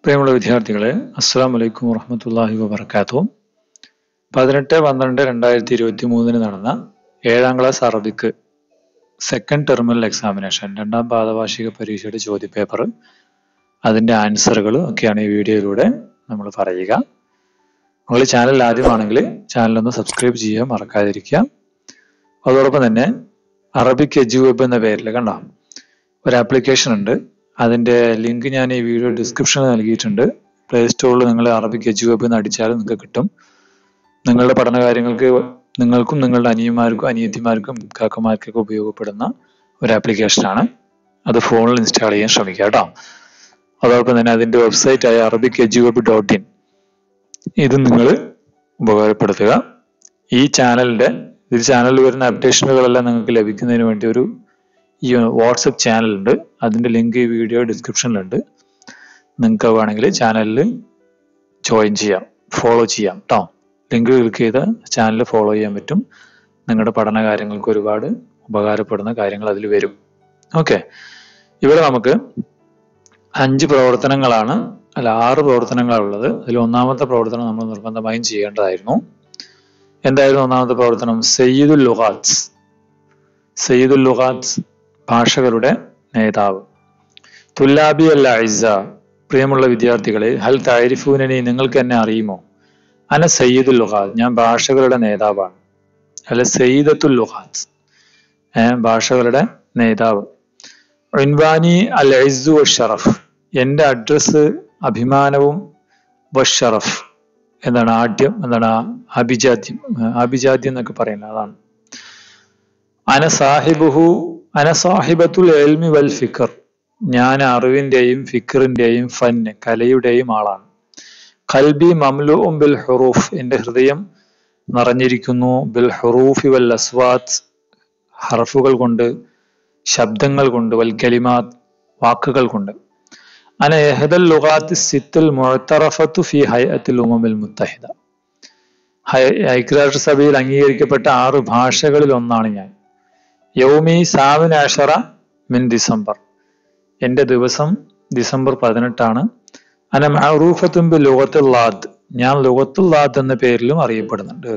പ്രിയമുള്ള വിദ്യാർത്ഥികളെ അസ്സാം വലൈക്കും വറഹമത്തല്ലാഹി വബർക്കാത്തു പതിനെട്ട് പന്ത്രണ്ട് രണ്ടായിരത്തി ഇരുപത്തി മൂന്നിന് നടന്ന ഏഴാം class Arabic second terminal examination രണ്ടാം പാദവാർഷിക പരീക്ഷയുടെ ചോദ്യപേപ്പർ അതിൻ്റെ ആൻസറുകൾ ഒക്കെയാണ് ഈ വീഡിയോയിലൂടെ നമ്മൾ പറയുക നിങ്ങൾ ചാനൽ ആദ്യമാണെങ്കിൽ ചാനലൊന്ന് സബ്സ്ക്രൈബ് ചെയ്യുക മറക്കാതിരിക്കുക അതോടൊപ്പം തന്നെ അറബിക് എജു വെബ് എന്ന പേരിൽ കണ്ടോ ഒരു ആപ്ലിക്കേഷൻ ഉണ്ട് അതിന്റെ ലിങ്ക് ഞാൻ ഈ വീഡിയോ ഡിസ്ക്രിപ്ഷനിൽ നൽകിയിട്ടുണ്ട് പ്ലേ സ്റ്റോറിൽ നിങ്ങൾ അറബിക് എജു വെബ് എന്ന് അടിച്ചാൽ നിങ്ങൾക്ക് കിട്ടും നിങ്ങളുടെ പഠന കാര്യങ്ങൾക്ക് നിങ്ങൾക്കും നിങ്ങളുടെ അനിയന്മാർക്കും അനിയത്തിമാർക്കും കാക്കമാർക്കൊക്കെ ഉപയോഗപ്പെടുന്ന ഒരു ആപ്ലിക്കേഷനാണ് അത് ഫോണിൽ ഇൻസ്റ്റാൾ ചെയ്യാൻ ശ്രമിക്കുക കേട്ടോ അതോടൊപ്പം തന്നെ അതിന്റെ വെബ്സൈറ്റ് ആയ Arabic edu web dot in ഇത് നിങ്ങൾ ഉപകാരപ്പെടുത്തുക ഈ ചാനലിന്റെ ഈ ചാനലിൽ വരുന്ന അപ്ഡേഷനുകളെല്ലാം നിങ്ങൾക്ക് ലഭിക്കുന്നതിന് വേണ്ടി ഒരു ഈ വാട്സപ്പ് ചാനൽ ഉണ്ട് അതിന്റെ ലിങ്ക് ഈ വീഡിയോ ഡിസ്ക്രിപ്ഷനിലുണ്ട് നിങ്ങൾക്ക് വേണമെങ്കിൽ ചാനലിൽ ജോയിൻ ചെയ്യാം ഫോളോ ചെയ്യാം കേട്ടോ ലിങ്ക് ക്ലിക്ക് ചെയ്ത് ചാനൽ ഫോളോ ചെയ്യാൻ പറ്റും നിങ്ങളുടെ പഠന കാര്യങ്ങൾക്ക് ഒരുപാട് ഉപകാരപ്പെടുന്ന കാര്യങ്ങൾ അതിൽ വരും ഓക്കെ ഇവിടെ നമുക്ക് അഞ്ച് പ്രവർത്തനങ്ങളാണ് അല്ല ആറ് പ്രവർത്തനങ്ങളാണ് ഉള്ളത് അതിൽ ഒന്നാമത്തെ പ്രവർത്തനം നമ്മൾ നിർബന്ധമായും ചെയ്യേണ്ടതായിരുന്നു എന്തായിരുന്നു ഒന്നാമത്തെ പ്രവർത്തനം സയ്യിദുൽ ലുഹാത്ത് സയ്യിദുൽ ലുഹാത്ത് ഭാഷകളുടെ നേതാവ് തുല്ലാബി അൽ ഐസ പ്രിയമുള്ള വിദ്യാർത്ഥികളെ ഹൽ താരിഫൂനനി നിങ്ങൾക്ക് എന്നെ അറിയുമോ അന സയ്യിദുൽ ലുഹാത്ത് ഞാൻ ഭാഷകളുടെ നേതാവാണ് അല്ല സയ്യിദത്തുൽ ലുഹാത്ത് ഏഹ് ഭാഷകളുടെ നേതാവ് ഇൻവാനി അൽ ഐസു ഷറഫ് എന്റെ അഡ്രസ് അഭിമാനവും വഷറഫ് എന്താണ് ആദ്യം എന്താണ് അഭിജാത്യം അഭിജാത്യം എന്നൊക്കെ പറയുന്നത് അതാണ് അന സാഹിബുഹു അന സാഹിബത്തുൽ എൽമി വൽ ഫിക്കർ ഞാൻ അറിവിന്റെയും ഫിക്കറിന്റെയും ഫന്ന് കലയുടെയും ആളാണ് കൽബി മംലുഉം ബിൽ ഹുറൂഫ് എന്റെ ഹൃദയം നിറഞ്ഞിരിക്കുന്നു ബിൽ ഹുറൂഫി വൽ അസ്വാത്ത് ഹർഫുകൾ കൊണ്ട് ശബ്ദങ്ങൾ കൊണ്ട് വൽ കലിമാത്ത് വാക്കുകൾ കൊണ്ട് അന എഹദൽ ലുഗാത്ത് സിത്തുൽ മുഴത്തറഫത്തു ഫി ഹയഅത്തിൽ ഉമമിൽ മുത്തഹിദ ഐക്യരാഷ്ട്രസഭയിൽ അംഗീകരിക്കപ്പെട്ട ആറ് ഭാഷകളിൽ ഒന്നാണ് ഞാൻ യൗമി സാവിൻ ആഷറ മിൻ ഡിസംബർ എന്റെ ദിവസം ഡിസംബർ പതിനെട്ടാണ് അന മഅറൂഫത്തും ബി ലുഗത്തുൽ ലാദ് ഞാൻ ലുഗത്തുൽ ലാദ് എന്ന പേരിലും അറിയപ്പെടുന്നുണ്ട്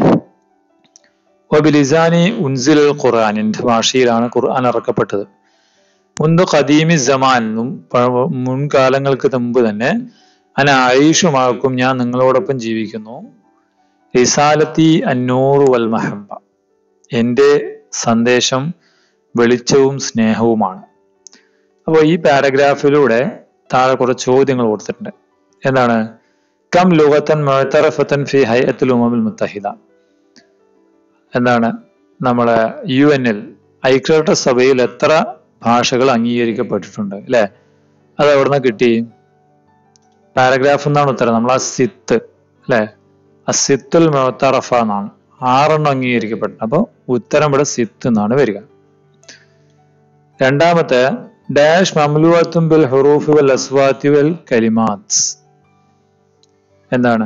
വബിലിസാനി ഉൻസിൽ ഖുർആൻ എന്റെ ഭാഷയിലാണ് ഖുർആൻ ഇറക്കപ്പെട്ടത് മുൻപ് ഖദീമി സമാൻ മുൻകാലങ്ങൾക്ക് മുമ്പ് തന്നെ അന ആയിഷുമാക്കും ഞാൻ നിങ്ങളോടൊപ്പം ജീവിക്കുന്നു റിസാലത്തി അന്നൂറ് വൽ മഹബ എന്റെ സന്ദേശം വെളിച്ചവും സ്നേഹവുമാണ് അപ്പോൾ ഈ പാരഗ്രാഫിലൂടെ താഴെ കുറച്ച് ചോദ്യങ്ങൾ കൊടുത്തിട്ടുണ്ട് എന്താണ് കം ലുഗത്തൻ മുഴത്തറഫത്തൻ ഫി ഹൈഅത്തുൽ ഉമമിൽ മുത്തഹിദ എന്താണ് നമ്മളെ യു എനിൽ ഐക്യരാഷ്ട്ര സഭയിൽ എത്ര ഭാഷകൾ അംഗീകരിക്കപ്പെട്ടിട്ടുണ്ട് അല്ലെ അത് എവിടുന്ന് കിട്ടി പാരഗ്രാഫ് എന്നാണ് ഉത്തരം നമ്മൾ ആ സിത്ത് അല്ലെ അസിത്തുൽ മുത്തറഫ എന്നാണ് ആറെണ്ണം അംഗീകരിക്കപ്പെട്ടു അപ്പൊ ഉത്തരം ഇവിടെ സിത്ത് എന്നാണ് വരിക രണ്ടാമത്തെ ഡാഷ് മംലുവത്തും ബിൽ ഹുറൂഫ് വൽ അസ്വാത്തി വൽ കലിമാത്ത് എന്താണ്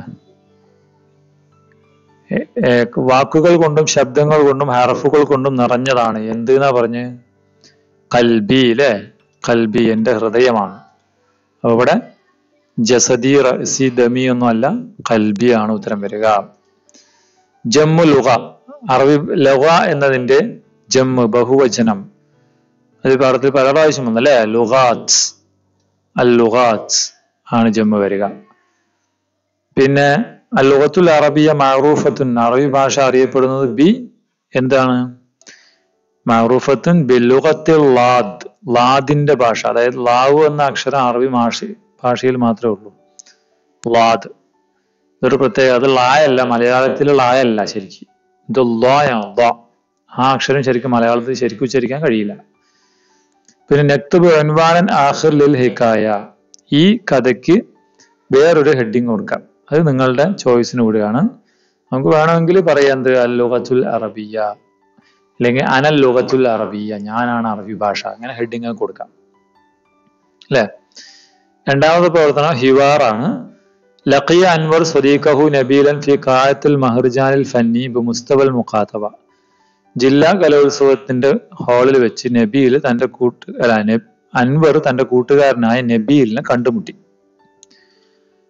വാക്കുകൾ കൊണ്ടും ശബ്ദങ്ങൾ കൊണ്ടും ഹറഫുകൾ കൊണ്ടും നിറഞ്ഞതാണ് എന്ത് എന്നാ പറഞ്ഞ് കൽബി അല്ലെ കൽബി എന്റെ ഹൃദയമാണ് അപ്പൊ ഇവിടെ ജസദി റസി ദമി ഒന്നും അല്ല കൽബി ആണ് ഉത്തരം വരിക ജമ്മു ലുഹ അറബി ലഹ എന്നതിന്റെ ജമ്മ് ബഹുവചനം അത് പാഠത്തിൽ പല പ്രാവശ്യം വന്നു അല്ലെ ലുഹാത്ത് അൽ ലുഹാത്ത് ആണ് ജമ്മ് വരിക പിന്നെ അൽ ലുഹത്തുൽ അറബിയ മഅറൂഫത്തുൻ അറബി ഭാഷ അറിയപ്പെടുന്നത് ബി എന്താണ് മഅറൂഫത്തുൻ ബില്ലുഗത്തിൽ ലാദ് ലാദിന്റെ ഭാഷ അതായത് ലാവു എന്ന അക്ഷരം അറബി ഭാഷ ഭാഷയിൽ മാത്രമേ ഉള്ളൂ ലാദ് ഇതൊരു പ്രത്യേക അത് ലായല്ല മലയാളത്തിൽ ലായല്ല ശരിക്കും ഇത് ലായാണ് ലാ ആ അക്ഷരം ശരിക്കും മലയാളത്തിൽ ശരിക്കും ഉച്ചരിക്കാൻ കഴിയില്ല പിന്നെ നെക്തുബ് അൻവാനൻ ആഹിർ ലിൽ ഹിക്കായ ഈ കഥയ്ക്ക് വേറൊരു ഹെഡിങ് കൊടുക്കാം അത് നിങ്ങളുടെ ചോയ്സിന് കൂടെയാണ് നമുക്ക് വേണമെങ്കിൽ പറയാം എന്ത് അൽ ലുഗത്തുൽ അറബിയ അല്ലെങ്കിൽ അനൽ ലുഗത്തുൽ അറബിയ ഞാനാണ് അറബി ഭാഷ അങ്ങനെ ഹെഡിങ് കൊടുക്കാം അല്ലെ രണ്ടാമത്തെ പ്രവർത്തനം ഹിവാറാണ് ലഖിയ അൻവർ സ്വദീഖഹു നബീലൻ ഫി കായത്തുൽ മഹർജാനിൽ ഫന്നി ബി മുസ്തബൽ മുഖാത്തബ ജില്ലാ കലോത്സവത്തിന്റെ ഹാളിൽ വെച്ച് നബീൽ തന്റെ കൂട്ട് അല്ല അൻവർ തന്റെ കൂട്ടുകാരനായ നബീലിനെ കണ്ടുമുട്ടി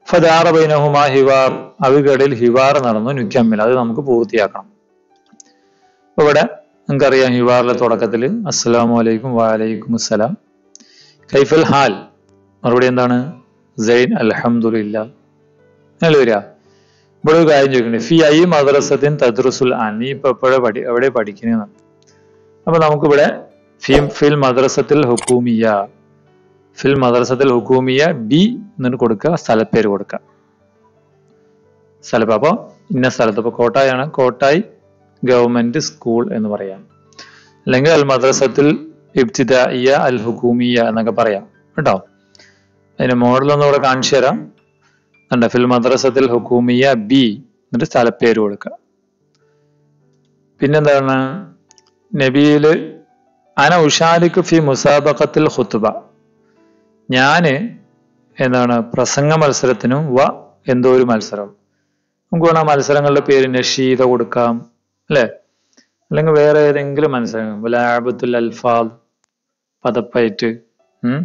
ഫദാറ ബൈനഹുമാ ഹിവാർ അവകളിൽ ഹിവാർ നടന്നു നുക്കമ്മിൽ അത് നമുക്ക് പൂർത്തിയാക്കണം അപ്പൊ ഇവിടെ നിങ്ങൾക്കറിയാം ഹിവാറിലെ തുടക്കത്തിൽ അസ്സലാമു അലൈക്കും വാലൈക്കും അസ്സലാം കൈഫൽ ഹാൽ മറുപടി എന്താണ് സൈൻ അൽഹംദുലില്ല അങ്ങനെ വരിക ഇവിടെ ഒരു കാര്യം ചോദിക്കണ്ടേ ഫി ഐ മദ്രസത്തിൻ തദ്റുസുൽ ആൻ നീ ഇപ്പൊ എപ്പോഴാ പഠി എവിടെ പഠിക്കുന്നതാണ് അപ്പൊ നമുക്കിവിടെ ഫി ഫിൽ മദ്രസത്തിൽ ഹുക്കൂമിയ ഫിൽ മദ്രസത്തിൽ ഹുക്കൂമിയ ബി എന്നിട്ട് കൊടുക്കുക സ്ഥലപ്പേര് കൊടുക്കുക സ്ഥലപ്പ് അപ്പൊ ഇന്ന സ്ഥലത്ത് ഇപ്പൊ കോട്ടായാണ് കോട്ടായി ഗവൺമെന്റ് സ്കൂൾ എന്ന് പറയാം അല്ലെങ്കിൽ അൽ മദ്രസത്തിൽ ഇബ്തിദായിയ അൽ ഹുക്കൂമിയ എന്നൊക്കെ പറയാം കേട്ടോ അതിന്റെ മോഡൽ ഒന്ന് ഇവിടെ കാണിച്ചു തരാം കണ്ട ഫിൽ മദ്രസത്തിൽ ഹുക്കൂമിയ ബി എന്നിട്ട് സ്ഥലപ്പേര് കൊടുക്കുക പിന്നെന്താണ് നബിയില് അന ഉഷാലിക്ക് ഫി മുസാബക്കത്തിൽ ഹുത്തുബ ഞാന് എന്താണ് പ്രസംഗ മത്സരത്തിനും വ എന്തോ ഒരു മത്സരം നമുക്ക് വേണം ആ മത്സരങ്ങളുടെ പേര് നഷീദ കൊടുക്കാം അല്ലെ അല്ലെങ്കിൽ വേറെ ഏതെങ്കിലും മത്സരം ലാബത്തുൽ അൽഫാദ് പദപ്പയറ്റ് ഉം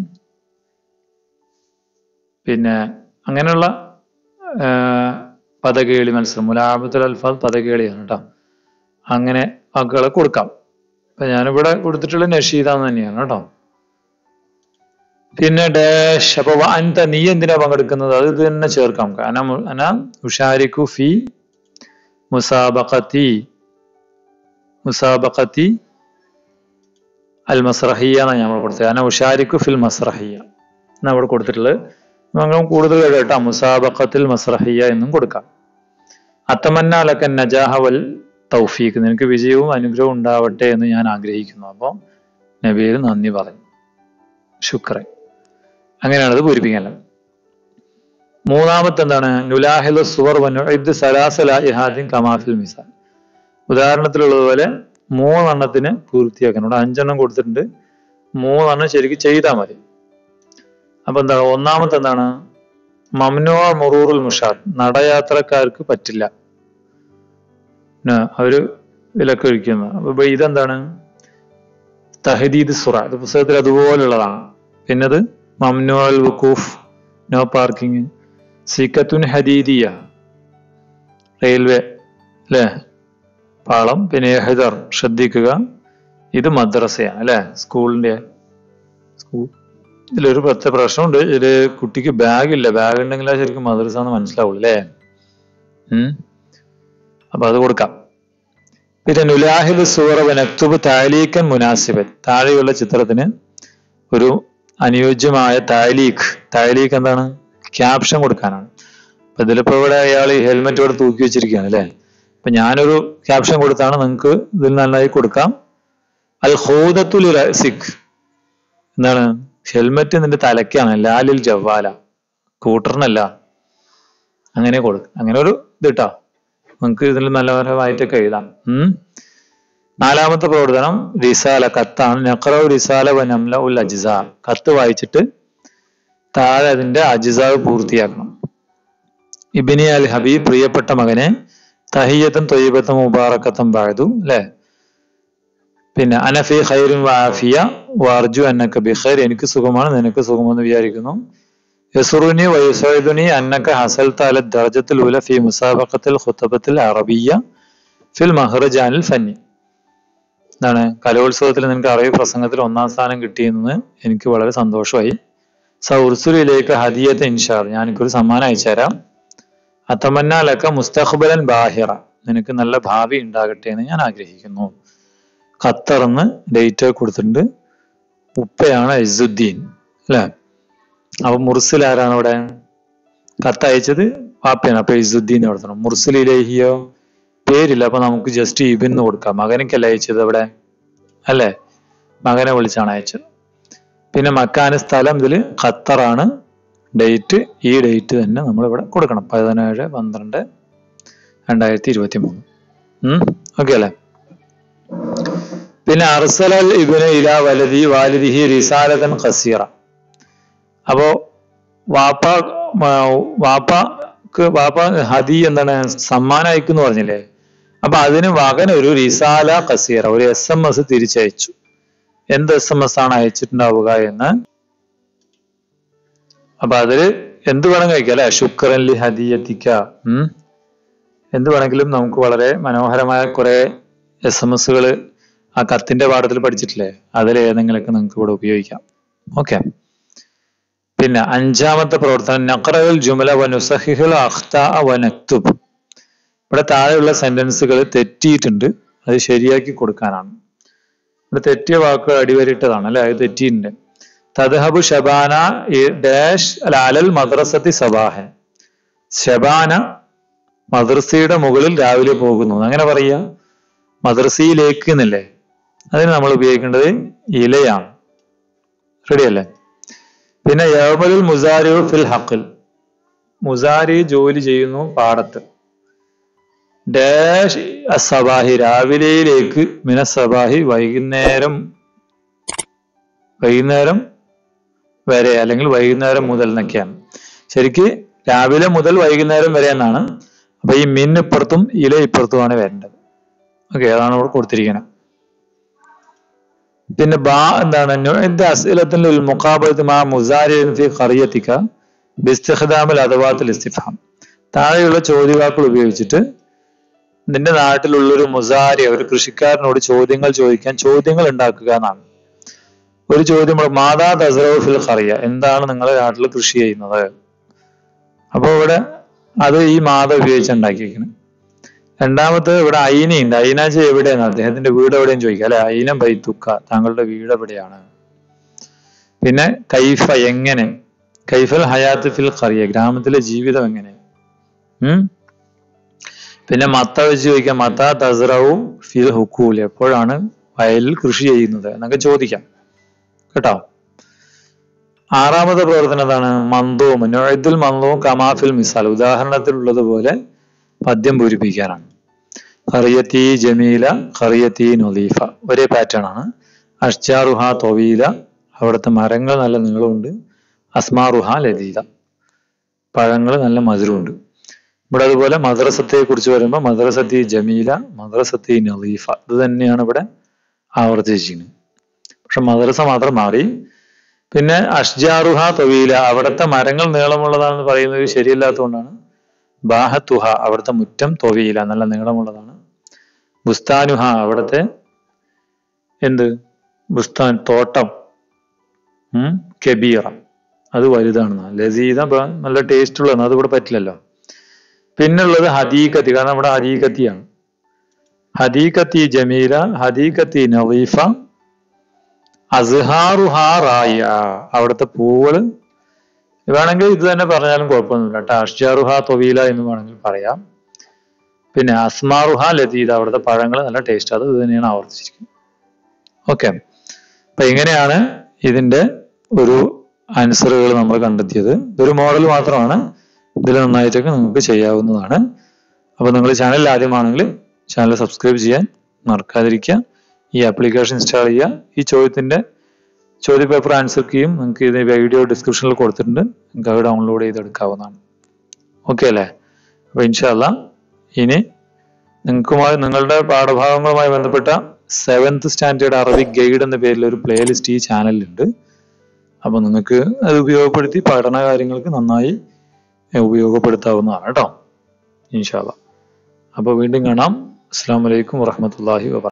പിന്നെ അങ്ങനെയുള്ള ആ, പദകേളി മത്സരം മുലാബത്തുൽ അൽഫാദ് പദകേളിയാണ് കേട്ടോ അങ്ങനെ വാക്കുകളെ കൊടുക്കാം അപ്പൊ ഞാനിവിടെ കൊടുത്തിട്ടുള്ള നഷീദാന്ന് തന്നെയാണ് കേട്ടോ പിന്നെ ഡാഷ് അപ്പൊ വ അൻത നീ എന്തിനാ പങ്കെടുക്കുന്നത് അത് ഇത് തന്നെ ചേർക്കാം അന മു- അന ഉഷാരിക്കു ഫി മുസാബഖത്തി മുസാബഖത്തി അൽ മസ്രഹിയ എന്നാണ് നമ്മൾ കൊടുത്തത് അന ഉഷാരിക്കു ഫിൽ മസ്രഹിയ എന്നാണ് അവിടെ കൊടുത്തിട്ടുള്ളത് നമ്മൾ കൂടുതൽ കേട്ടോ മുസാബഖത്തിൽ മസ്രഹിയ എന്നും കൊടുക്കാം അത്തമന്ന അലക്കൻ നജാഹ വൽ തൗഫീഖ് നിനക്ക് വിജയവും അനുഗ്രഹവും ഉണ്ടാവട്ടെ എന്ന് ഞാൻ ആഗ്രഹിക്കുന്നു അപ്പോൾ നബീർ നന്ദി പറഞ്ഞു ശുക്രൻ അങ്ങനെയാണ് അത് പൂരിപ്പിക്കാനുള്ളത് മൂന്നാമത്തെ എന്താണ് നുലാഹിദ് സുവർ വനുഇദ് സലാസല ഇഹാദിൻ കമാഫിൽ മിസാൽ ഉദാഹരണത്തിലുള്ളതുപോലെ മൂന്നെണ്ണത്തിന് പൂർത്തിയാക്കണം ഇവിടെ അഞ്ചെണ്ണം കൊടുത്തിട്ടുണ്ട് മൂന്നെണ്ണം ശരിക്കും ചെയ്താൽ മതി അപ്പൊ എന്താണ് ഒന്നാമത്തെ എന്താണ് മംനോ മുറൂറുൽ മുഷാദ് നടയാത്രക്കാർക്ക് പറ്റില്ല ന, അവര് വിലക്ക് ഒഴിക്കുന്നു അപ്പൊ ഇപ്പൊ ഇതെന്താണ് തഹദീദ് സുറ ഇത് പുസ്തകത്തിൽ അതുപോലുള്ളതാണ് പിന്നത് മംനു അൽ വുക്കൂഫ് നോ പാർക്കിംഗ് സിക്കത്തുൻ ഹദീദിയ റെയിൽവേ അല്ലേ പാളം പിന്നെ ഹൈദർ ശ്രദ്ധിക്കുക ഇത് മദ്രസയാണ് അല്ലെ സ്കൂളിന്റെ സ്കൂൾ ഇതിലൊരു പ്രത്യേക പ്രശ്നമുണ്ട് ഇതില് കുട്ടിക്ക് ബാഗ് ഇല്ല ബാഗ് ഉണ്ടെങ്കിൽ അത് ശരിക്കും മദ്രസ എന്ന് മനസ്സിലാവുള്ളൂ അല്ലേ ഉം അപ്പൊ അത് കൊടുക്കാം പിന്നെ നുലാഹിദ് സൂറവൻ അക്തുബ് താലീക്കൻ മുനാസിബൻ താഴെയുള്ള ചിത്രത്തിന് ഒരു അനുയോജ്യമായ താലീഖ് താലീഖ് എന്താണ് ക്യാപ്ഷൻ കൊടുക്കാനാണ് അപ്പൊ ഇതിലിപ്പോ ഇവിടെ അയാൾ ഈ ഹെൽമെറ്റ് ഇവിടെ തൂക്കി വെച്ചിരിക്കുകയാണ് അല്ലെ അപ്പൊ ഞാനൊരു ക്യാപ്ഷൻ കൊടുത്താണ് നിങ്ങൾക്ക് ഇതിൽ നന്നായി കൊടുക്കാം അൽ ഹൂദത്തുൽ സിഖ് എന്താണ് ഹെൽമെറ്റ് നിന്റെ തലക്കാണ് ലാലിൽ ജവാല കൂട്ടറിനല്ല അങ്ങനെ കൊടുക്കും അങ്ങനെ ഒരു ഇത് കേട്ടോ നമുക്ക് ഇതിൽ നല്ലപരമായിട്ടൊക്കെ എഴുതാം ഉം നാലാമത്തെ പ്രവർത്തനം റിസാല കത്താണ് നഖറവ് റിസാല വനംല ഉൽ അജിസ കത്ത് വായിച്ചിട്ട് താഴെ അതിന്റെ അജിസാവ് പൂർത്തിയാക്കണം ഇബിനി അൽ ഹബീബ് പ്രിയപ്പെട്ട മകനെ തഹിയത്തും തൊയ്യബത്തും മുബാറക്കത്തും ബാഴതു അല്ലെ പിന്നെ അനഫി ഖൈറും വാഫിയ വാർജു അന്നക്ക ബിഖൈർ എനിക്ക് സുഖമാണ് നിനക്ക് സുഖമെന്ന് വിചാരിക്കുന്നു യസുറുനി വയുസൈദുനി അന്നക്ക ഹസൽത്ത അല ദർജത്തിൽ ഉല ഫി മുസാബഖത്തിൽ ഖുത്തബത്തിൽ അറബിയ ഫിൽ മഹ്റജാനിൽ ഫന്നി എന്താണ് കലോത്സവത്തിൽ നിനക്ക് അറബി പ്രസംഗത്തിൽ ഒന്നാം സ്ഥാനം കിട്ടിയെന്ന് എനിക്ക് വളരെ സന്തോഷമായി സൗർസുലിലേക്ക് ഹദിയത്ത് ഇൻഷാർ ഞാൻ എനിക്കൊരു സമ്മാനം അയച്ചുതരാം അത്തമന്നാലക്ക മുസ്തഖ്ബലൻ ബാഹിറ നിനക്ക് നല്ല ഭാവി ഉണ്ടാകട്ടെ എന്ന് ഞാൻ ആഗ്രഹിക്കുന്നു ഖത്തറിന്ന് ഡേറ്റ് കൊടുത്തിട്ടുണ്ട് ഉപ്പയാണ് ഇസുദ്ദീൻ അല്ലെ അപ്പൊ മുർസിൽ ആരാണ് ഇവിടെ കത്ത് അയച്ചത് വാപ്പയാണ് അപ്പൊ ഇസുദ്ദീൻ കൊടുത്തണം മുർസിലിലേഹിയോ പേരില്ല അപ്പൊ നമുക്ക് ജസ്റ്റ് ഇബിൻ എന്ന് കൊടുക്കാം മകനക്കല്ല അയച്ചത് അവിടെ അല്ലേ മകനെ വിളിച്ചാണ് അയച്ചത് പിന്നെ മക്കാന് സ്ഥലം ഇതിൽ ഖത്തറാണ് ഡേറ്റ് ഈ ഡേറ്റ് തന്നെ നമ്മൾ ഇവിടെ കൊടുക്കണം പതിനേഴ് പന്ത്രണ്ട് രണ്ടായിരത്തി ഇരുപത്തി മൂന്ന് ഉം ഓക്കെ അല്ലേ പിന്നെ അർസലൽ ഇബിന് ഇല വലതി വാലിദിഹി റിസാലതൻ ഖസീറ അപ്പോ വാപ്പ വാപ്പക്ക് വാപ്പ ഹദി എന്താണ് സമ്മാനം അയക്കുന്നു പറഞ്ഞില്ലേ അപ്പൊ അതിന് മകൻ ഒരു റിസാല ഖസീറ ഒരു എസ് എം എസ് തിരിച്ചയച്ചു എന്ത് എസ് എം എസ് ആണ് അയച്ചിട്ടുണ്ടാവുക എന്ന് അപ്പൊ അതില് എന്ത് വേണം കഴിക്കാം അല്ലെ ശുക്രൻ ലി ഹദിയത്തിക്ക ഉം എന്ത് വേണമെങ്കിലും നമുക്ക് വളരെ മനോഹരമായ കുറെ എസ് എം എസുകൾ ആ കത്തിന്റെ പാഠത്തിൽ പഠിച്ചിട്ടില്ലേ അതിൽ ഏതെങ്കിലുമൊക്കെ നിങ്ങൾക്ക് ഇവിടെ ഉപയോഗിക്കാം ഓക്കെ പിന്നെ അഞ്ചാമത്തെ പ്രവർത്തനം നഖറൽ ജുമല വനുസഹിഹുൽ അഖ്ത വനക്തുബ് ഇവിടെ താഴെയുള്ള സെന്റൻസുകൾ തെറ്റിയിട്ടുണ്ട് അത് ശരിയാക്കി കൊടുക്കാനാണ് ഇവിടെ തെറ്റിയ വാക്കുകൾ അടിവരിട്ടതാണ് അല്ലെ അത് തെറ്റിയിട്ടുണ്ട് തദ്ഹബു ഷബാന ഇ- ഡാഷ് അല്ല അലൽ മദ്രസത്തി സബാഹൻ ഷബാന മദ്രസയുടെ മുകളിൽ രാവിലെ പോകുന്നു അങ്ങനെ പറയാ മദ്രസയിലേക്ക് എന്നല്ലേ അതിന് നമ്മൾ ഉപയോഗിക്കേണ്ടത് ഇലയാണ് റെഡി അല്ലേ പിന്നെ യവമലുൽ മുസാരി ഫിൽ ഹക്കിൽ മുസാരി ജോലി ചെയ്യുന്നു പാടത്ത് ഡാഷ് അസബാഹി രാവിലെയിലേക്ക് മിന സബാഹി വൈകുന്നേരം വൈകുന്നേരം വരെ അല്ലെങ്കിൽ വൈകുന്നേരം മുതൽ എന്നൊക്കെയാണ് ശരിക്ക് രാവിലെ മുതൽ വൈകുന്നേരം വരെ എന്നാണ് അപ്പൊ ഈ മിൻ ഇപ്പുറത്തും ഇല ഇപ്പുറത്തുമാണ് വരേണ്ടത് ഓക്കെ അതാണ് ഇവിടെ കൊടുത്തിരിക്കുന്നത് പിന്നെ ബാ എന്താണ് എന്റെ അസിലത്തിൽ മുഖാബത്ത് മാ മുസാരിൻ ഫി ഖറിയത്തിക്ക ബിസ്തിഖ്ദാമിൽ അഥവാത്തിൽ ഇസ്തിഫാം താഴെയുള്ള ചോദ്യവാക്കുകൾ ഉപയോഗിച്ചിട്ട് നിന്റെ നാട്ടിലുള്ള ഒരു മുസാരി ഒരു കൃഷിക്കാരനോട് ചോദ്യങ്ങൾ ചോദിക്കാൻ ചോദ്യങ്ങൾ ഉണ്ടാക്കുക എന്നാണ് ഒരു ചോദ്യം ഇവിടെ, മാതാ തസറോ ഫിൽ ഖറിയ എന്താണ് നിങ്ങളുടെ നാട്ടിൽ കൃഷി ചെയ്യുന്നത് അപ്പൊ ഇവിടെ അത് ഈ മാത ഉപയോഗിച്ച് ഉണ്ടാക്കിയിരിക്കുന്നത് രണ്ടാമത് ഇവിടെ ഐനയുണ്ട് ഐനാജ് എവിടെയാണ് അദ്ദേഹത്തിന്റെ വീട് എവിടെയും ചോദിക്കുക അല്ലെ ഐന ബൈത്തുക്ക താങ്കളുടെ വീട് എവിടെയാണ് പിന്നെ കൈഫ എങ്ങനെ കൈഫൽ ഹയാത്ത് ഫിൽ ഖറിയ ഗ്രാമത്തിലെ ജീവിതം എങ്ങനെ ഉം പിന്നെ മത്ത വെച്ച് ചോദിക്കാം മത്ത തസറവും ഫിൽ ഹുക്കൂൽ എപ്പോഴാണ് വയലിൽ കൃഷി ചെയ്യുന്നത് എന്നൊക്കെ ചോദിക്കാം കേട്ടോ ആറാമത്തെ പ്രവർത്തനം എന്താണ് മന്ദവും നൊഴുതിൽ മന്ദവും കമാഫിൽ മിസാൽ ഉദാഹരണത്തിലുള്ളതുപോലെ പദ്യം പൂരിപ്പിക്കാനാണ് ഖറിയത്തി ജമീല ഖറിയത്തി നൊലീഫ ഒരേ പാറ്റേൺ ആണ് അഷ്ചാറുഹ തൊവീല അവിടുത്തെ മരങ്ങൾ നല്ല നീളമുണ്ട് അസ്മാറുഹ ലതീല പഴങ്ങൾ നല്ല മധുരമുണ്ട് ഇവിടെ അതുപോലെ മദ്രസത്തെ കുറിച്ച് വരുമ്പോൾ മദ്രസത്തി ജമീല മദ്രസത്തി നലീഫ ഇത് തന്നെയാണ് ഇവിടെ ആവർത്തിച്ചിരിക്കുന്നത് പക്ഷെ മദ്രസ മാത്രം മാറി പിന്നെ അഷ്ജാറുഹ തൊവീല അവിടുത്തെ മരങ്ങൾ നീളമുള്ളതാണെന്ന് പറയുന്നത് ശരിയല്ലാത്തതുകൊണ്ടാണ് ബാഹത്തുഹ അവിടുത്തെ മുറ്റം തൊവീല നല്ല നീളമുള്ളതാണ് ബുസ്താനുഹ അവിടുത്തെ എന്ത് ബുസ്താൻ തോട്ടം ഉം കബീറ അത് വലുതാണ് ലസീത ബ- നല്ല ടേസ്റ്റ് ഉള്ളതാണ് അത് ഇവിടെ പറ്റില്ലല്ലോ പിന്നുള്ളത് ഹദീകത്തി കാരണം ഇവിടെ ഹദീകത്തിയാണ് ഹദീകത്തി ജമീല ഹദീകത്തി നവീഫ അസ്ഹാറുഹ റായ അവിടുത്തെ പൂവുകള് വേണമെങ്കിൽ ഇത് തന്നെ പറഞ്ഞാലും കുഴപ്പമൊന്നുമില്ല കേട്ടോ അഷ്ജാറുഹ തൊവീല എന്ന് വേണമെങ്കിൽ പറയാം പിന്നെ അസ്മാറുഹ ലതീത അവിടുത്തെ പഴങ്ങൾ നല്ല ടേസ്റ്റ് അത് ഇത് തന്നെയാണ് ആവർത്തിച്ചിരിക്കുന്നത് ഓക്കെ അപ്പൊ ഇങ്ങനെയാണ് ഇതിന്റെ ഒരു ആൻസറുകൾ നമ്മൾ കണ്ടെത്തിയത് ഇതൊരു മോഡൽ മാത്രമാണ് ഇതിൽ നന്നായിട്ടൊക്കെ നിങ്ങൾക്ക് ചെയ്യാവുന്നതാണ് അപ്പൊ നിങ്ങൾ ചാനൽ ആദ്യമാണെങ്കിൽ ചാനൽ സബ്സ്ക്രൈബ് ചെയ്യാൻ മറക്കാതിരിക്കുക ഈ ആപ്ലിക്കേഷൻ ഇൻസ്റ്റാൾ ചെയ്യുക ഈ ചോദ്യത്തിന്റെ ചോദ്യ പേപ്പർ ആൻസർ കീയും നിങ്ങൾക്ക് ഇത് വീഡിയോ ഡിസ്ക്രിപ്ഷനിൽ കൊടുത്തിട്ടുണ്ട് നിങ്ങൾക്ക് അത് ഡൗൺലോഡ് ചെയ്തെടുക്കാവുന്നതാണ് ഓക്കെ അല്ലേ അപ്പൊ ഇൻഷാല്ല ഇനി നിങ്ങൾക്കുമായി നിങ്ങളുടെ പാഠഭാഗങ്ങളുമായി ബന്ധപ്പെട്ട സെവൻത് സ്റ്റാൻഡേർഡ് അറബിക് ഗൈഡ് എന്ന പേരിൽ ഒരു പ്ലേലിസ്റ്റ് ഈ ചാനലിലുണ്ട് അപ്പൊ നിങ്ങൾക്ക് അത് ഉപയോഗപ്പെടുത്തി പഠന കാര്യങ്ങൾക്ക് നന്നായി ഏർ ഉപയോഗപ്പെടുത്താവുന്നതാണ് കേട്ടോ ഇൻഷാല്ല അപ്പൊ വീണ്ടും കാണാം അസ്സാം വലൈക്കും വറഹമത്തല്ലാഹി വബർക്കാത്തു